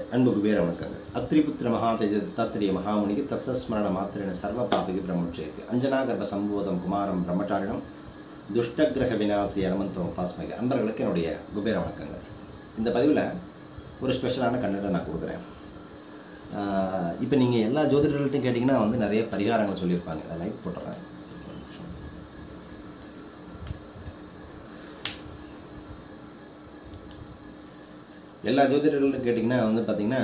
அன்பு குபேர வணக்கங்கள் அத்ரிபுத்திர மகாதேஜ தத்திரிய மகாமுனிக்கு தசஸ்மரண மாத்திரன சர்வ பாபிக்கு பிரம்மோட்சயத்து அஞ்சனா கர்ப்ப சம்பூதம் குமாரம் பிரம்மச்சாரிடம் துஷ்டகிரக விநாசி அனுமந்தம் உபாஸ்மக அன்பர்களுக்கு என்னுடைய குபேர வணக்கங்கள் இந்த பதிவில் ஒரு ஸ்பெஷலான கண்டென்ட்டை நான் கொடுக்குறேன் இப்போ நீங்கள் எல்லா ஜோதிடர்கள்ட்டையும் கேட்டிங்கன்னா வந்து நிறைய பரிகாரங்கள் சொல்லியிருப்பாங்க அதை லைட் போட்டுறேன் ஒரு நிமிஷம். எல்லா ஜோதிடர்கள்ட்ட கேட்டிங்கன்னா வந்து பார்த்திங்கன்னா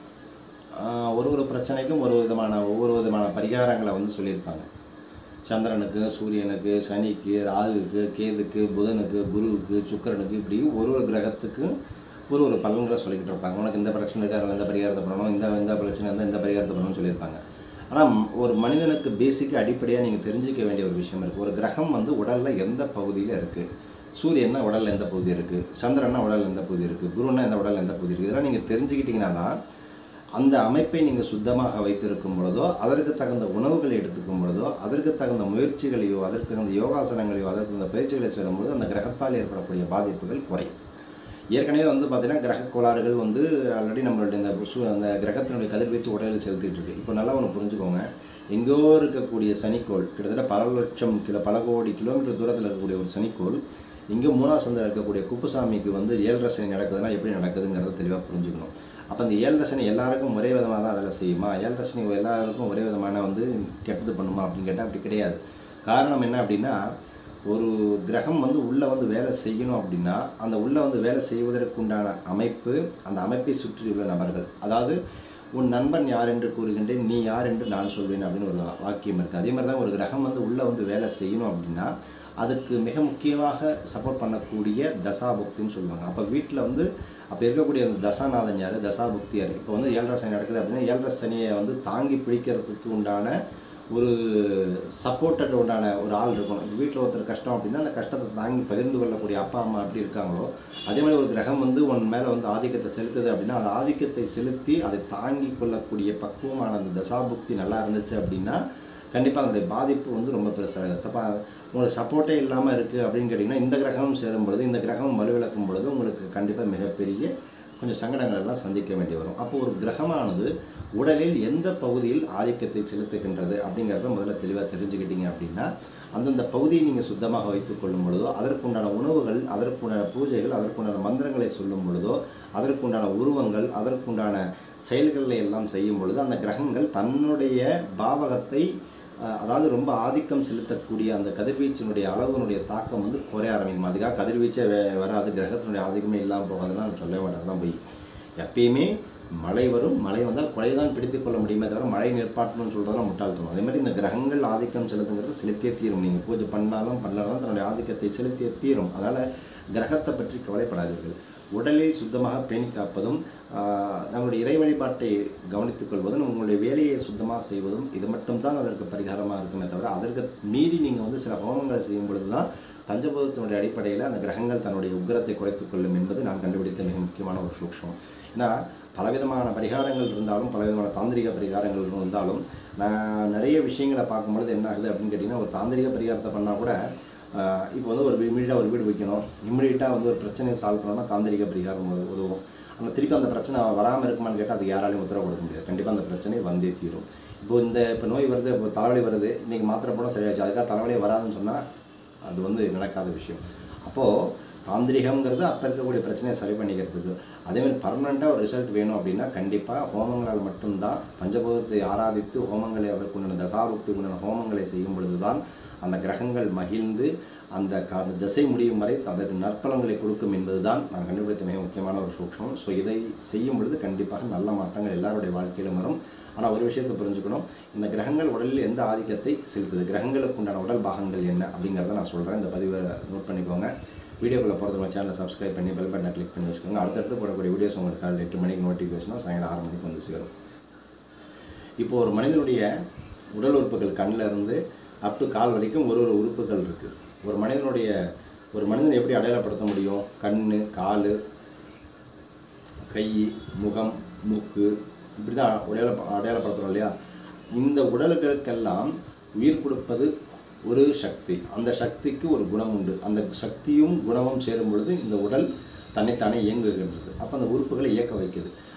ஆஹ், ஒரு ஒரு பிரச்சனைக்கும் ஒரு விதமான ஒவ்வொரு விதமான பரிகாரங்களை வந்து சொல்லியிருப்பாங்க சந்திரனுக்கு சூரியனுக்கு சனிக்கு ராகுக்கு கேதுக்கு புதனுக்கு குருவுக்கு சுக்கிரனுக்கு இப்படி ஒரு ஒரு கிரகத்துக்கு ஒரு ஒரு பலன்களை சொல்லிக்கிட்டு இருப்பாங்க உனக்கு இந்த பிரச்சனை இருக்கு அதில் இந்த பரிகாரத்தை பண்ணணும் இந்த இந்த பிரச்சனை இருந்தால் இந்த பரிகாரத்தை பண்ணணும்னு சொல்லியிருப்பாங்க ஆனால் ஒரு மனிதனுக்கு பேசிக்காக அடிப்படையாக நீங்கள் தெரிஞ்சிக்க வேண்டிய ஒரு விஷயம் இருக்குது ஒரு கிரகம் வந்து உடலில் எந்த பகுதியில் இருக்குது சூரியன்னா உடலில் எந்த பகுதி இருக்குது சந்திரன்னா உடலில் எந்த பகுதி இருக்குது குருன்னா எந்த உடலில் எந்த பகுதி இருக்குது இதெல்லாம் நீங்கள் தெரிஞ்சுக்கிட்டீங்கன்னா தான் அந்த அமைப்பை நீங்கள் சுத்தமாக வைத்திருக்கும் பொழுதோ அதற்கு தகுந்த உணவுகளை எடுத்துக்கும் பொழுதோ அதற்கு தகுந்த முயற்சிகளையோ அதற்கு தகுந்த யோகாசனங்களையோ அதற்கு தகுந்த பயிற்சிகளை செய்யும் பொழுது அந்த கிரகத்தால் ஏற்படக்கூடிய பாதிப்புகள் குறையும் ஏற்கனவே வந்து பார்த்திங்கன்னா கிரக கோளாறுகள் வந்து ஆல்ரெடி நம்மளுடைய இந்த சு அந்த கிரகத்தினுடைய கதிர்வீச்சு உடலில் செலுத்திட்டு இருக்கு இப்போ நல்லா ஒன்று புரிஞ்சுக்கோங்க எங்கோ இருக்கக்கூடிய சனிக்கோள் கிட்டத்தட்ட பல லட்சம் கிலோ பல கோடி கிலோமீட்டர் தூரத்தில் இருக்கக்கூடிய ஒரு சனிக்கோள் இங்கே மூணாவது சந்தையில் இருக்கக்கூடிய குப்புசாமிக்கு வந்து ஏழரை சனி நடக்குதுன்னா எப்படி நடக்குதுங்கிறத தெளிவாக புரிஞ்சுக்கணும் அப்போ அந்த ஏழரை சனி எல்லாருக்கும் ஒரே விதமாக தான் வேலை செய்யுமா ஏழரை சனி எல்லாருக்கும் ஒரே விதமான வந்து கெட்டது பண்ணுமா அப்படின்னு கேட்டால் அப்படி கிடையாது காரணம் என்ன அப்படின்னா ஒரு கிரகம் வந்து உள்ளே வந்து வேலை செய்யணும் அப்படின்னா அந்த உள்ளே வந்து வேலை செய்வதற்குண்டான அமைப்பு அந்த அமைப்பை சுற்றியுள்ள நபர்கள் அதாவது உன் நண்பன் யார் என்று கூறுகின்றேன் நீ யார் என்று நான் சொல்வேன் அப்படின்னு ஒரு வாக்கியம் இருக்குது அதே மாதிரி தான் ஒரு கிரகம் வந்து உள்ளே வந்து வேலை செய்யணும் அப்படின்னா அதுக்கு மிக முக்கியமாக சப்போர்ட் பண்ணக்கூடிய தசாபுக்தின்னு சொல்லுவாங்க அப்போ வீட்டில் வந்து அப்போ இருக்கக்கூடிய அந்த தசாநாதன் யார் தசாபுக்தி யார் இப்போ வந்து ஏழரை சனி நடக்குது அப்படின்னா ஏழரை சனியை வந்து தாங்கி பிடிக்கிறதுக்கு உண்டான ஒரு சப்போர்ட்டட் உண்டான ஒரு ஆள் இருக்கணும் இப்போ வீட்டில் ஒருத்தர் கஷ்டம் அப்படின்னா அந்த கஷ்டத்தை தாங்கி பகிர்ந்து கொள்ளக்கூடிய அப்பா அம்மா எப்படி இருக்காங்களோ அதே மாதிரி ஒரு கிரகம் வந்து உன் மேலே வந்து ஆதிக்கத்தை செலுத்துது அப்படின்னா அந்த ஆதிக்கத்தை செலுத்தி அதை தாங்கி கொள்ளக்கூடிய பக்குவமான அந்த தசாபுக்தி நல்லா இருந்துச்சு அப்படின்னா கண்டிப்பாக அதனுடைய பாதிப்பு வந்து ரொம்ப பெருசாக சப்பா உங்களுக்கு சப்போர்ட்டே இல்லாமல் இருக்குது அப்படின்னு கேட்டிங்கன்னா இந்த கிரகம் சேரும் பொழுது இந்த கிரகம் வலுவிழக்கும் பொழுது உங்களுக்கு கண்டிப்பாக மிகப்பெரிய கொஞ்சம் சங்கடங்கள் எல்லாம் சந்திக்க வேண்டி வரும் அப்போ ஒரு கிரகமானது உடலில் எந்த பகுதியில் ஆதிக்கத்தை செலுத்துகின்றது அப்படிங்கிறத முதல்ல தெளிவாக தெரிஞ்சுக்கிட்டீங்க அப்படின்னா அந்தந்த பகுதியை நீங்கள் சுத்தமாக வைத்துக் கொள்ளும் பொழுதோ அதற்குண்டான உணவுகள் அதற்குண்டான பூஜைகள் அதற்குண்டான மந்திரங்களை சொல்லும் பொழுதோ அதற்குண்டான உருவங்கள் அதற்குண்டான செயல்களை எல்லாம் செய்யும் பொழுது அந்த கிரகங்கள் தன்னுடைய பாவகத்தை அஹ், அதாவது ரொம்ப ஆதிக்கம் செலுத்தக்கூடிய அந்த கதிர்வீச்சினுடைய அளவுனுடைய தாக்கம் வந்து குறைய ஆரம்பிக்கும் அதுக்காக கதிர்வீச்சே வே வராது கிரகத்தினுடைய ஆதிக்கமே இல்லாமல் போகாதுன்னா நான் சொல்ல மாட்டேன் அதெல்லாம் போய் எப்பயுமே மழை வரும் மழை வந்தால் குறை தான் பிடித்துக் கொள்ள முடியுமே தவிர மழை நிற்பாட்டணும்னு சொல்கிறதெல்லாம் முட்டாள்தனம் அதே மாதிரி இந்த கிரகங்கள் ஆதிக்கம் செலுத்துங்கிறது செலுத்தியே தீரும் நீங்கள் பூஜை பண்ணாலும் பண்ணாலும் தன்னுடைய ஆதிக்கத்தை செலுத்தியே தீரும் அதனால் கிரகத்தை பற்றி கவலைப்படாதீர்கள் உடலில் சுத்தமாக பேணி காப்பதும் ஆஹ், நம்முடைய இறை வழிபாட்டை கவனித்துக் கொள்வதும் உங்களுடைய வேலையை சுத்தமாக செய்வதும் இது மட்டும்தான் அதற்கு பரிகாரமாக இருக்குமே தவிர அதற்கு மீறி நீங்கள் வந்து சில ஹோமங்களை செய்யும் பொழுது தான் பஞ்சபூதத்தினுடைய அடிப்படையில் அந்த கிரகங்கள் தன்னுடைய உக்கிரத்தை குறைத்துக் கொள்ளும் என்பது நான் கண்டுபிடித்த மிக முக்கியமான ஒரு சூக்ஷம் ஏன்னா பலவிதமான பரிகாரங்கள் இருந்தாலும் பலவிதமான தாந்திரிக பரிகாரங்கள் இருந்தாலும் நான் நிறைய விஷயங்களை பார்க்கும்பொழுது என்ன ஆகுது அப்படின்னு கேட்டிங்கன்னா ஒரு தாந்திரிக பரிகாரத்தை பண்ணால் கூட ஆஹ் இப்போ வந்து ஒரு இமீடியட்டாக ஒரு வீடு வைக்கணும் இமீடியட்டாக வந்து ஒரு பிரச்சனையை சால்வ் பண்ணணும்னா தாந்திரிக பரிகாரம் உத- உதவும் அந்த திருப்பி அந்த பிரச்சனை வராமல் இருக்குமான்னு கேட்டால் அது யாராலையும் உத்தரவு கொடுக்க முடியாது கண்டிப்பாக அந்த பிரச்சனை வந்தே தீரும் இப்போ இந்த இப்போ நோய் வருது இப்போ தலைவலி வருது இன்றைக்கி மாத்திரை போட சரியாச்சு அதுக்காக தலைவலியே வராதுன்னு சொன்னால் அது வந்து நடக்காத விஷயம் அப்போது தாந்திரிகம்ங்கிறது அப்போ இருக்கக்கூடிய பிரச்சனையை சரி பண்ணிக்கிறதுக்கு அதேமாதிரி பர்மனெண்ட்டாக ஒரு ரிசல்ட் வேணும் அப்படின்னா கண்டிப்பாக ஹோமங்களால் மட்டும்தான் பஞ்சபூதத்தை ஆராதித்து ஹோமங்களை அதற்குண்டான தசாபுக்திக்கு உண்டான ஹோமங்களை செய்யும் பொழுது தான் அந்த கிரகங்கள் மகிழ்ந்து அந்த க அந்த திசை முடியும் வரை அதற்கு நற்பலன்களை கொடுக்கும் என்பதுதான் நான் கண்டுபிடித்த மிக முக்கியமான ஒரு சூக்ஷம் ஸோ இதை செய்யும் பொழுது கண்டிப்பாக நல்ல மாற்றங்கள் எல்லாருடைய வாழ்க்கையிலும் வரும் ஆனால் ஒரு விஷயத்தை புரிஞ்சுக்கணும் இந்த கிரகங்கள் உடலில் எந்த ஆதிக்கத்தை செலுத்துது கிரகங்களுக்கு உண்டான உடல் பாகங்கள் என்ன அப்படிங்கிறத நான் சொல்கிறேன் இந்த பதிவை நோட் பண்ணிக்கோங்க வீடியோக்குள்ளே போகிறது நம்ம சேனலை சப்ஸ்கிரைப் பண்ணி பெல் பட்டனை கிளிக் பண்ணி வச்சுக்கோங்க அடுத்தடுத்து போடக்கூடிய வீடியோஸ் உங்களுக்கு காலையில் எட்டு மணிக்கு நோட்டிஃபிகேஷனாக சாயங்காலம் ஆறு மணிக்கு வந்து சேரும் இப்போ ஒரு மனிதனுடைய உடல் உறுப்புகள் கண்ணில் இருந்து அப் டு கால் வரைக்கும் ஒரு ஒரு உறுப்புகள் இருக்குது ஒரு மனிதனுடைய ஒரு மனிதனை எப்படி அடையாளப்படுத்த முடியும் கண் கால் கை முகம் மூக்கு இப்படி தான் அடையாள அடையாளப்படுத்துகிறோம் இல்லையா இந்த உடல்களுக்கெல்லாம் உயிர் கொடுப்பது ஒரு சக்தி அந்த சக்திக்கு ஒரு குணம் உண்டு அந்த சக்தியும் குணமும் சேரும் பொழுது இந்த உடல் தன்னைத்தானே இயங்குகின்றது அப்போ அந்த உறுப்புகளை இயக்க வைக்குது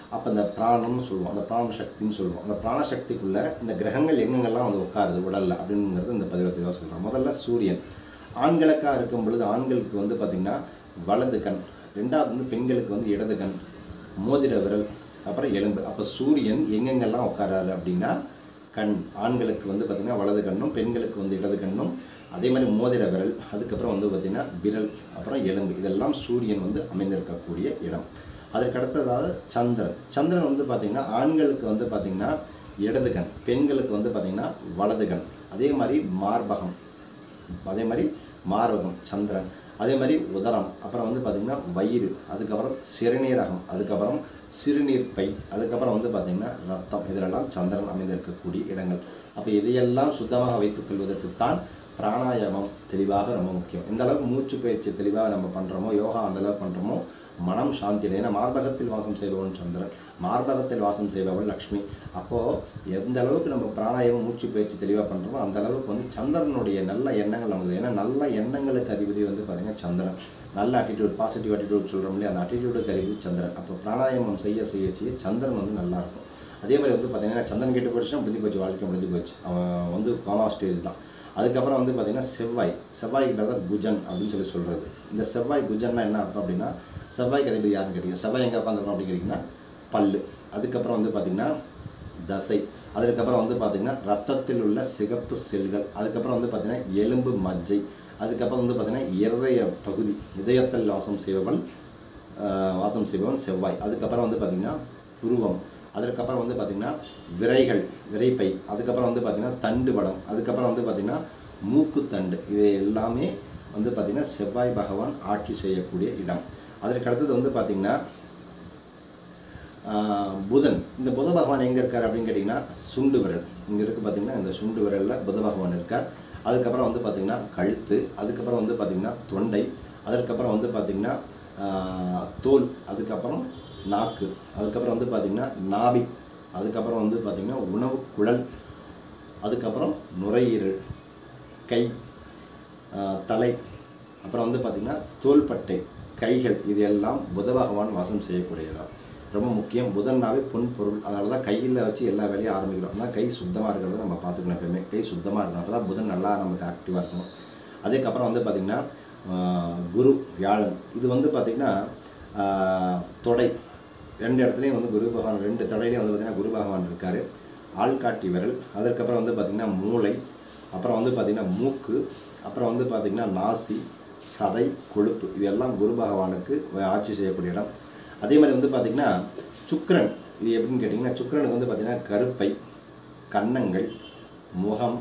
அப்போ இந்த பிராணம்னு சொல்லுவோம் அந்த பிராண சக்தின்னு சொல்லுவோம் அந்த பிராண சக்திக்குள்ளே இந்த கிரகங்கள் எங்கெங்கெல்லாம் வந்து உட்காருது உடலில் அப்படிங்கிறது இந்த பதிவில் தெளிவாக சொல்கிறோம் முதல்ல சூரியன் ஆண்களுக்காக இருக்கும் பொழுது ஆண்களுக்கு வந்து பார்த்திங்கன்னா வலது கண் ரெண்டாவது வந்து பெண்களுக்கு வந்து இடது கண் மோதிர விரல் அப்புறம் எலும்பு அப்போ சூரியன் எங்கெங்கெல்லாம் உட்காராரு அப்படின்னா கண் ஆண்களுக்கு வந்து பார்த்திங்கன்னா வலது கண்ணும் பெண்களுக்கு வந்து இடது கண்ணும் அதே மாதிரி மோதிர விரல் அதுக்கப்புறம் வந்து பார்த்திங்கன்னா விரல் அப்புறம் எலும்பு இதெல்லாம் சூரியன் வந்து அமைந்திருக்கக்கூடிய இடம் அதற்கு அடுத்ததாவது சந்திரன் சந்திரன் வந்து பார்த்திங்கன்னா ஆண்களுக்கு வந்து பார்த்திங்கன்னா இடது கண் பெண்களுக்கு வந்து பார்த்திங்கன்னா வலது கண் அதே மாதிரி மார்பகம் அதே மாதிரி மார்பகம் சந்திரன் அதே மாதிரி உதரம் அப்புறம் வந்து பார்த்திங்கன்னா வயிறு அதுக்கப்புறம் சிறுநீரகம் அதுக்கப்புறம் சிறுநீர் பை அதுக்கப்புறம் வந்து பார்த்திங்கன்னா ரத்தம் இதிலெல்லாம் சந்திரன் அமைந்திருக்கக்கூடிய இடங்கள் அப்போ இதையெல்லாம் சுத்தமாக வைத்துக் கொள்வதற்குத்தான் பிராணாயாமம் தெளிவாக ரொம்ப முக்கியம் எந்த அளவுக்கு மூச்சு பயிற்சி தெளிவாக நம்ம பண்ணுறோமோ யோகா அந்த அளவுக்கு பண்ணுறோமோ மனம் சாந்தி அடையும். ஏன்னா மார்பகத்தில் வாசம் செய்பவன் சந்திரன் மார்பகத்தில் வாசம் செய்பவள் லக்ஷ்மி அப்போது எந்த அளவுக்கு நம்ம பிராணாயாமம் மூச்சு பயிற்சி தெளிவாக பண்ணுறோமோ அந்த அளவுக்கு வந்து சந்திரனுடைய நல்ல எண்ணங்கள் நமக்கு ஏன்னா நல்ல எண்ணங்களுக்கு அதிபதி வந்து பார்த்திங்கன்னா சந்திரன் நல்ல அட்டிடியூட் பாசிட்டிவ் அட்டிடியூட் சொல்கிறோம் இல்லையா அந்த அட்டிடியூடுக்கு அதிபதி சந்திரன் அப்போ பிராணாயாமம் செய்ய செய்ய செய்ய சந்திரன் வந்து நல்லா இருக்கும் அதே மாதிரி வந்து பார்த்தீங்கன்னா சந்திரன் கெட்டு போச்சுன்னா முடிஞ்சு போச்சு வாழ்க்கை முடிஞ்சு போச்சு அவன் வந்து கோமா ஸ்டேஜ் தான் அதுக்கப்புறம் வந்து பார்த்திங்கன்னா செவ்வாய் செவ்வாய்க்கு பேர் தான் குஜன் அப்படின்னு சொல்லி சொல்கிறது இந்த செவ்வாய் குஜன்னா என்ன அர்த்தம் அப்படின்னா செவ்வாய்க்கு அதிபதி யாருன்னு கேட்டிங்க செவ்வாய் எங்கே உட்காந்துருக்கோம் அப்படின்னு கேட்டிங்கன்னா பல்லு அதுக்கப்புறம் வந்து பார்த்திங்கன்னா தசை அதுக்கப்புறம் வந்து பார்த்திங்கன்னா ரத்தத்தில் உள்ள சிகப்பு செல்கள் அதுக்கப்புறம் வந்து பார்த்திங்கன்னா எலும்பு மஜ்ஜை அதுக்கப்புறம் வந்து பார்த்திங்கன்னா இருதய பகுதி இதயத்தில் வாசம் செய்பவள் ஆஹ், வாசம் செய்பவன் செவ்வாய் அதுக்கப்புறம் வந்து பார்த்திங்கன்னா புருவம் அதுக்கப்புறம் வந்து பார்த்திங்கன்னா விரைகள் விரைப்பை அதுக்கப்புறம் வந்து பார்த்திங்கன்னா தண்டு வடம் அதுக்கப்புறம் வந்து பார்த்திங்கன்னா மூக்குத்தண்டு இது எல்லாமே வந்து பார்த்திங்கன்னா செவ்வாய் பகவான் ஆட்சி செய்யக்கூடிய இடம் அதற்கு அடுத்தது வந்து பார்த்திங்கன்னா ஆஹ், புதன் இந்த புத பகவான் எங்கே இருக்கார் அப்படின்னு கேட்டிங்கன்னா சுண்டு விரல் இங்கே இருக்குது பார்த்திங்கன்னா இந்த சுண்டு விரலில் புத பகவான் இருக்கார் அதுக்கப்புறம் வந்து பார்த்திங்கன்னா கழுத்து அதுக்கப்புறம் வந்து பார்த்திங்கன்னா தொண்டை அதுக்கப்புறம் வந்து பார்த்திங்கன்னா ஆஹ், தோல் அதுக்கப்புறம் நாக்கு அதுக்கப்புறம் வந்து பார்த்திங்கன்னா நாபி அதுக்கப்புறம் வந்து பார்த்திங்கன்னா உணவு குழல் அதுக்கப்புறம் நுரையீரல் கை ஆஹ், தலை அப்புறம் வந்து பார்த்திங்கன்னா தோள்பட்டை கைகள் இது எல்லாம் புத பகவான் வாசம் செய்யக்கூடிய இடம் ரொம்ப முக்கியம் புதன்னாவே பொன் பொருள் அதனால தான் கையில் வச்சு எல்லா வேலையும் ஆரம்பிக்கிறோம் ஆனால் கை சுத்தமாக இருக்கிறத நம்ம பார்த்துக்கணும் எப்பயுமே கை சுத்தமாக இருக்கணும் அப்போ தான் புதன் நல்லா நமக்கு ஆக்டிவாக இருக்கணும் அதுக்கப்புறம் வந்து பார்த்திங்கன்னா ஆஹ், குரு வியாழன் இது வந்து பார்த்திங்கன்னா ஆஹ், தொடை ரெண்டு இடத்துலையும் வந்து குரு பகவான் ரெண்டு தொடையிலையும் வந்து பார்த்திங்கன்னா குரு பகவான் இருக்கார் ஆள்காட்டி விரல் அதுக்கப்புறம் வந்து பார்த்திங்கன்னா மூளை அப்புறம் வந்து பார்த்திங்கன்னா மூக்கு அப்புறம் வந்து பார்த்திங்கன்னா நாசி சதை கொழுப்பு இதெல்லாம் குரு பகவானுக்கு ஆட்சி செய்யக்கூடிய இடம் அதே மாதிரி வந்து பார்த்திங்கன்னா சுக்கிரன் இது எப்படின்னு கேட்டிங்கன்னா சுக்கிரனுக்கு வந்து பார்த்திங்கன்னா கருப்பை கன்னங்கள் முகம்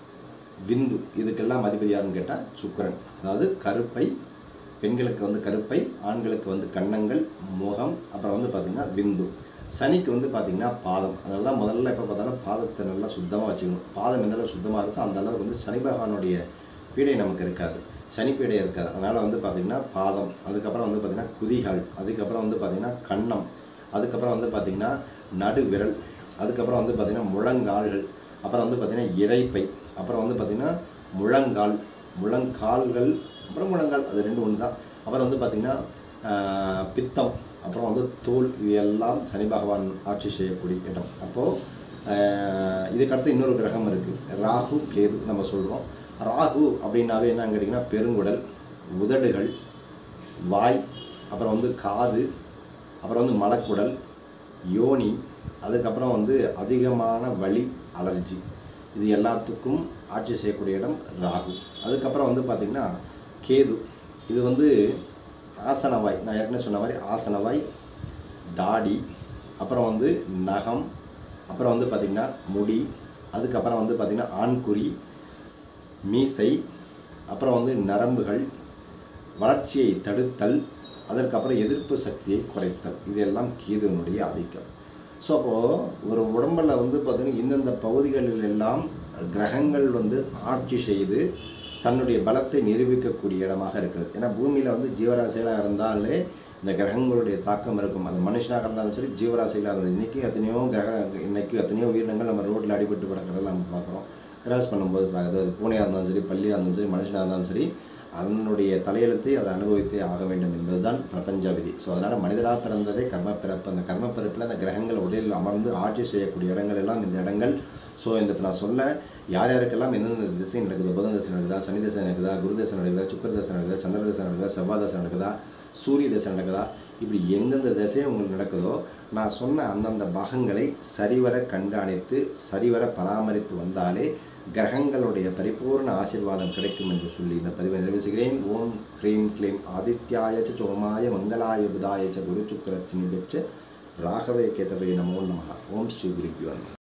விந்து இதுக்கெல்லாம் அதிபதி யாருன்னு கேட்டால் சுக்கிரன் அதாவது கருப்பை பெண்களுக்கு வந்து கருப்பை ஆண்களுக்கு வந்து கன்னங்கள் முகம் அப்புறம் வந்து பார்த்திங்கன்னா விந்து சனிக்கு வந்து பார்த்திங்கன்னா பாதம் அதனால தான் முதல்ல எப்போ பார்த்தாலும் பாதத்தை நல்லா சுத்தமாக வச்சுக்கணும் பாதம் எந்த அளவுக்கு சுத்தமாக இருக்கோ அந்த அளவுக்கு வந்து சனி பகவானுடைய பீடை நமக்கு இருக்காது சனி பீடை இருக்காது அதனால் வந்து பார்த்திங்கன்னா பாதம் அதுக்கப்புறம் வந்து பார்த்திங்கன்னா குதிகால் அதுக்கப்புறம் வந்து பார்த்திங்கன்னா கன்னம் அதுக்கப்புறம் வந்து பார்த்திங்கன்னா நடு விரல் அதுக்கப்புறம் வந்து பார்த்திங்கன்னா முழங்கால்கள் அப்புறம் வந்து பார்த்திங்கன்னா இறைப்பை அப்புறம் வந்து பார்த்திங்கன்னா முழங்கால் முழங்கால்கள் அப்புறம் முழங்கால் அது ரெண்டு ஒன்று தான் அப்புறம் வந்து பார்த்திங்கன்னா ஆஹ், பித்தம் அப்புறம் வந்து தோல் இது எல்லாம் சனி பகவான் ஆட்சி செய்யக்கூடிய இடம் அப்போது இதுக்கடுத்து இன்னொரு கிரகம் இருக்குது ராகு கேது நம்ம சொல்கிறோம் ராகு அப்படின்னாவே என்னன்னு கேட்டிங்கன்னா பெருங்குடல் உதடுகள் வாய் அப்புறம் வந்து காது அப்புறம் வந்து மலக்குடல் யோனி அதுக்கப்புறம் வந்து அதிகமான வலி அலர்ஜி இது எல்லாத்துக்கும் ஆட்சி செய்யக்கூடிய இடம் ராகு அதுக்கப்புறம் வந்து பார்த்திங்கன்னா கேது இது வந்து ஆசனவாய் நான் ஏற்கனவே சொன்ன மாதிரி ஆசனவாய் தாடி அப்புறம் வந்து நகம் அப்புறம் வந்து பார்த்திங்கன்னா முடி அதுக்கப்புறம் வந்து பார்த்திங்கன்னா ஆண்குறி மீசை அப்புறம் வந்து நரம்புகள் வளர்ச்சியை தடுத்தல் அதற்கப்புறம் எதிர்ப்பு சக்தியை குறைத்தல் இதெல்லாம் கேதுவனுடைய ஆதிக்கம் ஸோ அப்போது ஒரு உடம்பில் வந்து பார்த்திங்கன்னா இந்தந்த பகுதிகளில் எல்லாம் கிரகங்கள் வந்து ஆட்சி செய்து தன்னுடைய பலத்தை நிரூபிக்கக்கூடிய இடமாக இருக்கிறது ஏன்னா பூமியில் வந்து ஜீவராசிகளாக இருந்தாலே இந்த கிரகங்களுடைய தாக்கம் இருக்கும் அது மனுஷனாக இருந்தாலும் சரி ஜீவராசிகளாக இருந்தாலும் இன்றைக்கி எத்தனையோ கிரக இன்றைக்கி எத்தனையோ உயிரினங்கள் நம்ம ரோட்டில் அடிபட்டு கிடக்கிறதெல்லாம் நம்ம பார்க்குறோம் கிராஸ் பண்ணும்போது சாகுது அது பூனையாக இருந்தாலும் சரி பள்ளியாக இருந்தாலும் சரி மனுஷனாக இருந்தாலும் சரி அதனுடைய தலையெழுத்தை அதை அனுபவித்தே ஆக வேண்டும் என்பதுதான் பிரபஞ்ச விதி ஸோ அதனால் மனிதராக பிறந்ததே கர்ம பிறப்பு அந்த கர்ம பிறப்பில் அந்த கிரகங்கள் உடலில் அமர்ந்து ஆட்சி செய்யக்கூடிய இடங்கள் எல்லாம் இந்த இடங்கள் ஸோ இந்த இப்போ நான் சொல்ல யார் யாருக்கெல்லாம் எந்தெந்த திசை நடக்குது புதன் திசை நடக்குதா சனி திசை நடக்குதா குரு திசை நடக்குதா சுக்கர திசை நடக்குதா சந்திர திசை நடக்குதா செவ்வாய் திசை நடக்குதா சூரிய திசை நடக்குதா இப்படி எந்தெந்த திசை உங்களுக்கு நடக்குதோ நான் சொன்ன அந்தந்த பாகங்களை சரிவர கண்காணித்து சரிவர பராமரித்து வந்தாலே கிரகங்களுடைய பரிபூர்ண ஆசீர்வாதம் கிடைக்கும் என்று சொல்லி இந்த பதிவை நிறைவு செய்கிறேன் ஓம் க்ரீம் க்ளீம் ஆதித்யாய ச சோமாய மங்களாய புதாய ச குரு சுக்கரத்தினி பெற்று ராகவே கேதவே நமோ நமः ஓம் ஸ்ரீ குருப்பியோ நமः